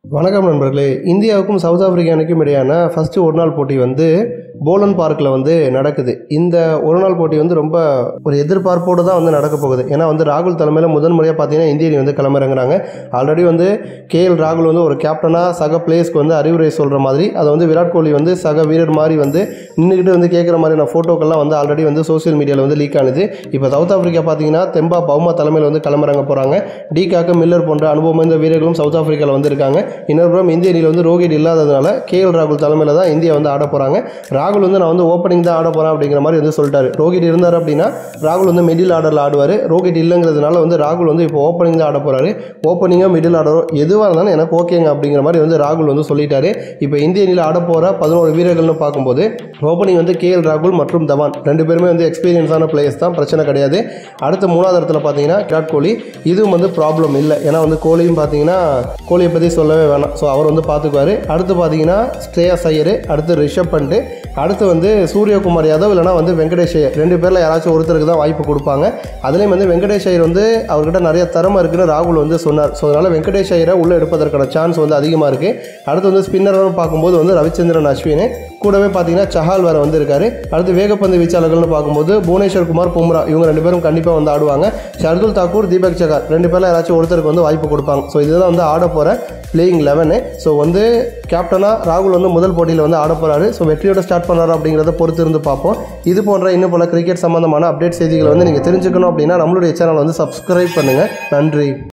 வணக்கம் நண்பர்களே இந்தியாவுக்கும் சவுத் ஆப்பிரிக்கா அணிக்கும் இடையான ஃபஸ்ட்டு ஒரு நாள் போட்டி வந்து போலன் பார்க்கில் வந்து நடக்குது இந்த ஒரு நாள் போட்டி வந்து ரொம்ப ஒரு எதிர்பார்ப்போடு தான் வந்து நடக்க போகுது ஏன்னா வந்து ராகுல் தலைமையில் முதன் முறையாக பார்த்தீங்கன்னா இந்திய அணி வந்து களமிறங்குறாங்க ஆல்ரெடி வந்து கேஎல் ராகுல் வந்து ஒரு கேப்டனாக சக பிளேஸ்க்கு வந்து அறிவுரை சொல்கிற மாதிரி அதை வந்து விராட் கோலி வந்து சக வீரர் மாதிரி வந்து நின்றுக்கிட்டு வந்து கேட்குற மாதிரியான ஃபோட்டோக்கள்லாம் வந்து ஆல்ரெடி வந்து சோஷியல் மீடியாவில் வந்து லீக் ஆனது இப்போ சவுத் ஆப்பிரிக்கா பார்த்தீங்கன்னா தெம்பா பவுமா தலைமையில் வந்து களமிறங்க போகிறாங்க டிகாக்கு மில்லர் போன்ற அனுபவம் வாய்ந்த வீரர்களும் சவுத் ஆப்பிரிக்காவில் வந்து இருக்காங்க இன்னொரு புறம் இந்திய அணியில் வந்து ரோஹித் இல்லாததுனால கேஎல் ராகுல் தலைமையில் தான் இந்தியா வந்து ஆட போகிறாங்க ராகுல் வந்து நான் வந்து ஓப்பனிங் தான் ஆட போகிறேன் அப்படிங்கிற மாதிரி வந்து சொல்லிட்டாரு ரோஹித் இருந்தார் அப்படின்னா ராகுல் வந்து மிடில் ஆர்டரில் ஆடுவார் ரோஹித் இல்லைங்கிறதுனால வந்து ராகுல் வந்து இப்போ ஓப்பனிங் தான் ஆட போகிறாரு ஓப்பனிங்காக மிடில் ஆர்டரோ எதுவாக இருந்தாலும் எனக்கு ஓகேங்க அப்படிங்கிற மாதிரி வந்து ராகுல் வந்து சொல்லிட்டாரு இப்போ இந்திய அணியில் ஆட போகிற பதினோரு வீரர்கள்னு பார்க்கும்போது ஓப்பனிங் வந்து கேஎல் ராகுல் மற்றும் தவான் ரெண்டு பேருமே வந்து எக்ஸ்பீரியன்ஸான பிளேயர்ஸ் தான் பிரச்சனை கிடையாது அடுத்த மூணாவது இடத்துல பார்த்தீங்கன்னா விராட் கோலி இதுவும் வந்து ப்ராப்ளம் இல்லை ஏன்னா வந்து கோலியும் பார்த்தீங்கன்னா கோலியை பற்றி சொல்லவே வேணாம் ஸோ அவர் வந்து பார்த்துக்குவார் அடுத்து பார்த்தீங்கன்னா ஸ்ரேயாஸ் ஐயர் அடுத்து ரிஷப் பண்ட் அடுத்து வந்து சூரியகுமார் யாதவ் இல்லைனா வந்து வெங்கடேஷ் ஐயர் ரெண்டு பேரில் யாராச்சும் ஒருத்தருக்கு தான் வாய்ப்பு கொடுப்பாங்க அதுலேயும் வந்து வெங்கடேஷ் ஐயர் வந்து அவர்கிட்ட நிறைய திறமை இருக்குன்னு ராகுல் வந்து சொன்னார் ஸோ அதனால் வெங்கடேஷ் ஐயரை உள்ளே எடுப்பதற்கான சான்ஸ் வந்து அதிகமாக இருக்குது அடுத்து வந்து ஸ்பின்னர்னு பார்க்கும்போது வந்து ரவிச்சந்திரன் அஸ்வின் கூடவே பார்த்தீங்கன்னா சஹால் வேறு வந்து இருக்காரு அடுத்து வேகப்பந்து வீச்சாளர்கள்னு பார்க்கும்போது புவனேஸ்வர் குமார் பும்ரா இவங்க ரெண்டு பேரும் கண்டிப்பாக வந்து ஆடுவாங்க ஷர்துல் தாக்கூர் தீபக் சகார் ரெண்டு பேரில் யாராச்சும் ஒருத்தருக்கு வந்து வாய்ப்பு கொடுப்பாங்க ஸோ இதுதான் வந்து ஆட போகிற பிளேயிங் லெவனு ஸோ வந்து கேப்டனாக ராகுல் வந்து முதல் போட்டியில் வந்து ஆட போகிறாரு ஸோ வெற்றியோட ஸ்டார்ட் பண்ணுறாரு அப்படிங்கிறத பொறுத்து இருந்து பார்ப்போம் இது போன்ற இன்னும் பல கிரிக்கெட் சம்மந்தமான அப்டேட் செய்திகளை வந்து நீங்கள் தெரிஞ்சுக்கணும் அப்படின்னா நம்மளுடைய சேனல் வந்து சப்ஸ்கிரைப் பண்ணுங்கள் நன்றி